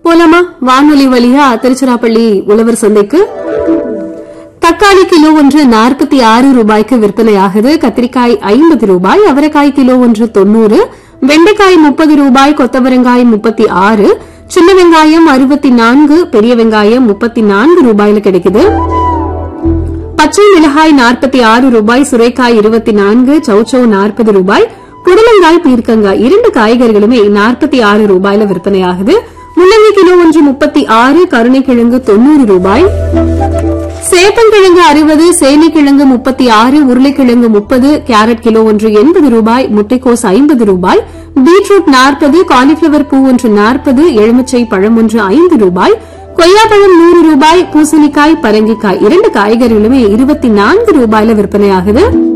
போலாமா வானொலி வழியா திருச்சிராப்பள்ளி உழவர் சந்தைக்கு தக்காளி கிலோ ஒன்று நாற்பத்தி ஆறு ரூபாய்க்கு விற்பனையாகுது கத்திரிக்காய் ஐம்பது ரூபாய் அவரைக்காய் கிலோ ஒன்று தொண்ணூறு வெண்டைக்காய் முப்பது ரூபாய் கொத்தவரங்காய் முப்பத்தி ஆறு சின்ன வெங்காயம் அறுபத்தி நான்கு பெரிய வெங்காயம் முப்பத்தி நான்கு ரூபாயில கிடைக்குது பச்சை மிளகாய் நாற்பத்தி ஆறு ரூபாய் சுரைக்காய் இருபத்தி நான்கு சௌச்சௌ நாற்பது ரூபாய் புடலங்காய் பீர்க்கங்காய் இரண்டு காய்கறிகளுமே நாற்பத்தி ஆறு ரூபாயில விற்பனையாகுது முள்ளங்கி கிலோ ஒன்று முப்பத்தி ஆறு கருணைக்கிழங்கு தொண்ணூறு ரூபாய் சேப்பங்கிழங்கு அறுபது சேனைக்கிழங்கு முப்பத்தி ஆறு உருளைக்கிழங்கு முப்பது கேரட் கிலோ ஒன்று எண்பது ரூபாய் முட்டைக்கோஸ் ஐம்பது ரூபாய் பீட்ரூட் நாற்பது காலிஃபிளவர் பூ ஒன்று நாற்பது எலுமிச்சை பழம் ஒன்று ஐந்து ரூபாய் கொய்யாப்பழம் நூறு ரூபாய் பூசணிக்காய் பரங்கிக்காய் இரண்டு காய்கறிகளுமே இருபத்தி நான்கு ரூபாயில விற்பனையாகுது